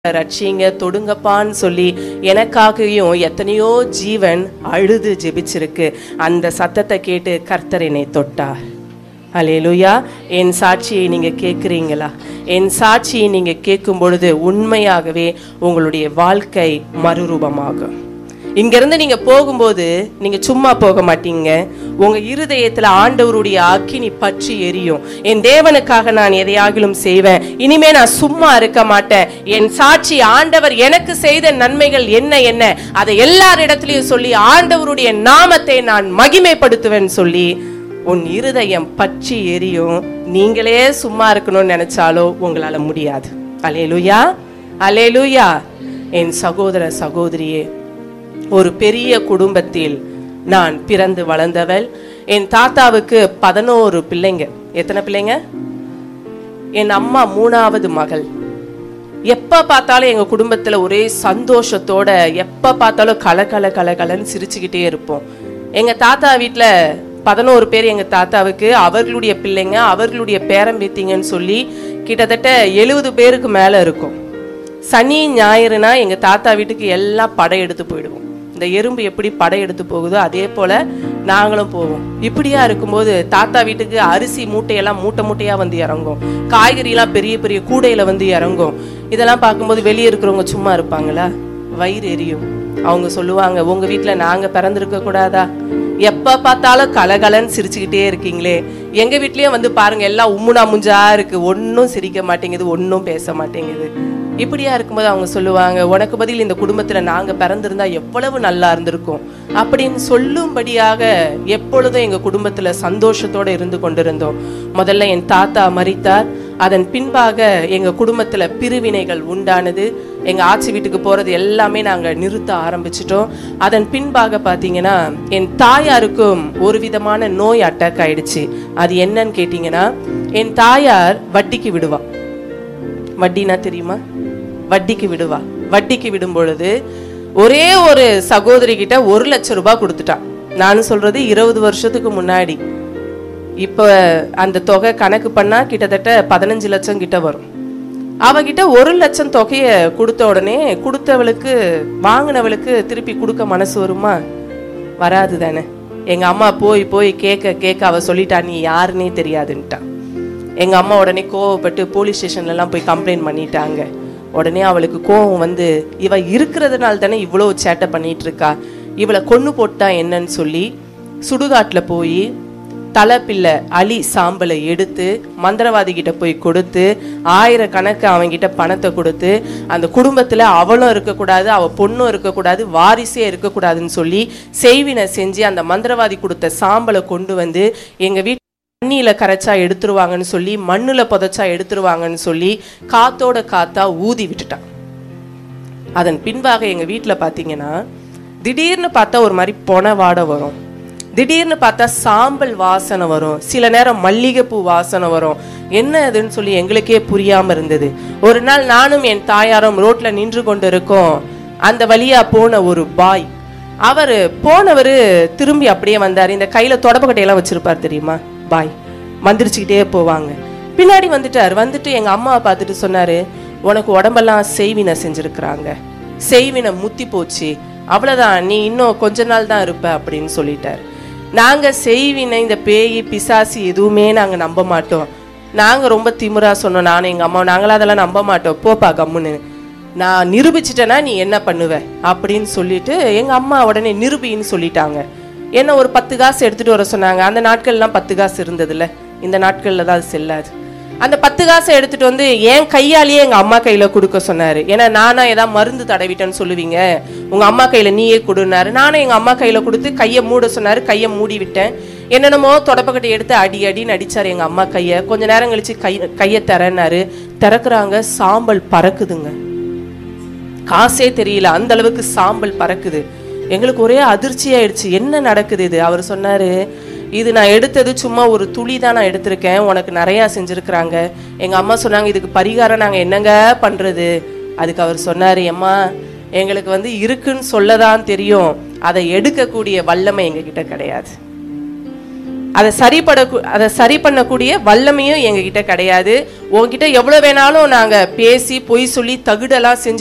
ரட்சிங்க தொடுங்கப்பான்னு சொல்லி எனக்காகவும் எத்தனையோ ஜீவன் அழுது ஜெபிச்சிருக்கு அந்த சத்தத்தை கேட்டு கர்த்தர் என்னை தொட்டார் அலேலுயா என் சாட்சியை நீங்க கேட்குறீங்களா என் சாட்சியை நீங்க கேட்கும் பொழுது உண்மையாகவே உங்களுடைய வாழ்க்கை மறுரூபமாகும் இங்கிருந்து நீங்க போகும்போது நீங்க சும்மா போக மாட்டீங்க உங்க இருதயத்துல ஆண்டவருடைய அக்கினி பற்றி எரியும் என் தேவனுக்காக நான் எதையாகிலும் செய்வேன் இனிமே நான் சும்மா இருக்க மாட்டேன் என் சாட்சி ஆண்டவர் எனக்கு செய்த நன்மைகள் என்ன என்ன அதை எல்லாரிடத்திலையும் சொல்லி ஆண்டவருடைய நாமத்தை நான் மகிமைப்படுத்துவேன் சொல்லி உன் இருதயம் பற்றி எரியும் நீங்களே சும்மா இருக்கணும்னு நினைச்சாலோ உங்களால முடியாது அலேலுயா அலேலுயா என் சகோதர சகோதரியே ஒரு பெரிய குடும்பத்தில் நான் பிறந்து வளர்ந்தவள் என் தாத்தாவுக்கு பதினோரு பிள்ளைங்க எத்தனை பிள்ளைங்க என் அம்மா மூணாவது மகள் எப்ப பார்த்தாலும் எங்க குடும்பத்துல ஒரே சந்தோஷத்தோட எப்ப பார்த்தாலும் கல கல கல கலன்னு சிரிச்சுக்கிட்டே இருப்போம் எங்க தாத்தா வீட்ல பதினோரு பேர் எங்க தாத்தாவுக்கு அவர்களுடைய பிள்ளைங்க அவர்களுடைய பேரம்பேத்திங்கன்னு சொல்லி கிட்டத்தட்ட எழுபது பேருக்கு மேல இருக்கும் சனி ஞாயிறுனா எங்க தாத்தா வீட்டுக்கு எல்லாம் படம் எடுத்து போயிடுவோம் இந்த எறும்பு எப்படி படம் எடுத்து போகுதோ அதே போல நாங்களும் போவோம் இப்படியா இருக்கும்போது தாத்தா வீட்டுக்கு அரிசி மூட்டையெல்லாம் மூட்டை மூட்டையா வந்து இறங்கும் காய்கறிலாம் பெரிய பெரிய கூடையில வந்து இறங்கும் இதெல்லாம் பார்க்கும்போது வெளியே இருக்கிறவங்க சும்மா இருப்பாங்களா வயிறு எரியும் அவங்க சொல்லுவாங்க உங்க வீட்டுல நாங்க பிறந்திருக்க கூடாதா எப்ப பார்த்தாலும் கலகலன்னு சிரிச்சுக்கிட்டே இருக்கீங்களே எங்க வீட்லயும் வந்து பாருங்க எல்லாம் உம்முனா முஞ்சா இருக்கு ஒன்றும் சிரிக்க மாட்டேங்குது ஒன்றும் பேச மாட்டேங்குது இப்படியா இருக்கும்போது அவங்க சொல்லுவாங்க உனக்கு பதில் இந்த குடும்பத்துல நாங்க பிறந்திருந்தா எவ்வளவு நல்லா இருந்திருக்கும் அப்படின்னு சொல்லும்படியாக எப்பொழுதும் எங்க குடும்பத்துல சந்தோஷத்தோட இருந்து கொண்டிருந்தோம் முதல்ல என் தாத்தா மரித்தார் அதன் பின்பாக எங்க குடும்பத்துல பிரிவினைகள் உண்டானது எங்க ஆட்சி வீட்டுக்கு போறது எல்லாமே நாங்க நிறுத்த ஆரம்பிச்சிட்டோம் அதன் பின்பாக பாத்தீங்கன்னா என் தாயாருக்கும் ஒரு விதமான நோய் அட்டாக் ஆயிடுச்சு அது என்னன்னு கேட்டீங்கன்னா என் தாயார் வட்டிக்கு விடுவா வட்டினா தெரியுமா வட்டிக்கு விடுவா வட்டிக்கு விடும் பொழுது ஒரே ஒரு சகோதரி கிட்ட ஒரு லட்சம் ரூபாய் கொடுத்துட்டான் நானும் சொல்றது இருபது வருஷத்துக்கு முன்னாடி இப்ப அந்த தொகை கணக்கு பண்ணா கிட்டத்தட்ட பதினஞ்சு லட்சம் கிட்ட வரும் அவகிட்ட ஒரு லட்சம் தொகைய கொடுத்த உடனே கொடுத்தவளுக்கு வாங்கினவளுக்கு திருப்பி கொடுக்க மனசு வருமா வராது தானே எங்க அம்மா போய் போய் கேட்க கேட்க அவ சொல்லிட்டா நீ யாருன்னே தெரியாதுன்ட்டான் எங்க அம்மா உடனே கோவப்பட்டு போலீஸ் ஸ்டேஷன்ல எல்லாம் போய் கம்ப்ளைண்ட் பண்ணிட்டாங்க உடனே அவளுக்கு கோவம் வந்து இவ இருக்கிறதுனால தானே இவ்வளோ சேட்டை பண்ணிட்டு இருக்கா இவளை கொன்னு போட்டா என்னன்னு சொல்லி சுடுகாட்டுல போய் தலைப்பிள்ளை அலி சாம்பலை எடுத்து மந்திரவாதி கிட்ட போய் கொடுத்து ஆயிரக்கணக்கு அவன்கிட்ட பணத்தை கொடுத்து அந்த குடும்பத்துல அவளும் இருக்கக்கூடாது அவ பொண்ணும் இருக்கக்கூடாது வாரிசே இருக்கக்கூடாதுன்னு சொல்லி செய்வினை செஞ்சு அந்த மந்திரவாதி கொடுத்த சாம்பலை கொண்டு வந்து எங்க வீட்டு தண்ணியில கரைச்சா எடுத்துருவாங்கன்னு சொல்லி மண்ணுல புதைச்சா எடுத்துருவாங்கன்னு சொல்லி காத்தோட காத்தா ஊதி விட்டுட்டான் அதன் பின்பாக எங்க வீட்டுல பாத்தீங்கன்னா திடீர்னு பார்த்தா ஒரு மாதிரி பொன வாடை வரும் திடீர்னு பார்த்தா சாம்பல் வாசனை வரும் சில நேரம் மல்லிகைப்பூ வாசனை வரும் என்ன அதுன்னு சொல்லி எங்களுக்கே புரியாம இருந்தது ஒரு நாள் நானும் என் தாயாரும் ரோட்ல நின்று கொண்டு இருக்கோம் அந்த வழியா போன ஒரு பாய் அவர் போனவர் திரும்பி அப்படியே வந்தார் இந்த கையில தொடப்பக்கட்டையெல்லாம் வச்சிருப்பார் தெரியுமா பாய் மந்திரிச்சுக்கிட்டே போவாங்க பின்னாடி வந்துட்டார் வந்துட்டு எங்க அம்மாவை பார்த்துட்டு சொன்னாரு உனக்கு உடம்பெல்லாம் செய்வினை செஞ்சிருக்கிறாங்க செய்வினை முத்தி போச்சு அவ்வளவுதான் நீ இன்னும் கொஞ்ச நாள் தான் இருப்ப அப்படின்னு சொல்லிட்டார் நாங்க செய்வினை இந்த பேய் பிசாசு எதுவுமே நாங்க நம்ப மாட்டோம் நாங்க ரொம்ப திமிரா சொன்னோம் நானும் எங்க அம்மா நாங்களாம் அதெல்லாம் நம்ப மாட்டோம் போப்பா கம்முன்னு நான் நிரூபிச்சிட்டேன்னா நீ என்ன பண்ணுவ அப்படின்னு சொல்லிட்டு எங்க அம்மா உடனே நிரூபின்னு சொல்லிட்டாங்க என்ன ஒரு பத்து காசு எடுத்துட்டு வர சொன்னாங்க அந்த நாட்கள்லாம் பத்து காசு இருந்ததுல்ல இந்த நாட்கள்ல தான் அது செல்லாது அந்த பத்து காசை எடுத்துட்டு வந்து என் கையாலேயே எங்க அம்மா கையில கொடுக்க சொன்னாரு ஏன்னா நானா ஏதாவது மருந்து தடவிட்டேன்னு சொல்லுவீங்க உங்க அம்மா கையில நீயே கொடுனாரு நானும் எங்க அம்மா கையில கொடுத்து கையை மூட சொன்னாரு கையை மூடி விட்டேன் என்னென்னமோ தொடப்பக்கட்டை எடுத்து அடி அடின்னு அடிச்சாரு எங்க அம்மா கையை கொஞ்ச நேரம் கழிச்சு கை கையை திறனாரு திறக்குறாங்க சாம்பல் பறக்குதுங்க காசே தெரியல அந்த அளவுக்கு சாம்பல் பறக்குது எங்களுக்கு ஒரே அதிர்ச்சி ஆயிடுச்சு என்ன நடக்குது இது அவர் சொன்னாரு இது நான் எடுத்தது சும்மா ஒரு துளி தான் நான் எடுத்திருக்கேன் உனக்கு நிறையா செஞ்சுருக்குறாங்க எங்கள் அம்மா சொன்னாங்க இதுக்கு பரிகாரம் நாங்கள் என்னங்க பண்ணுறது அதுக்கு அவர் சொன்னார் அம்மா எங்களுக்கு வந்து இருக்குன்னு சொல்லதான் தெரியும் அதை எடுக்கக்கூடிய வல்லமை எங்ககிட்ட கிடையாது அதை சரிப்பட அதை சரி பண்ணக்கூடிய வல்லமையும் எங்ககிட்ட கிடையாது உன்கிட்ட எவ்வளோ வேணாலும் நாங்கள் பேசி பொய் சொல்லி தகுடெல்லாம் செஞ்சு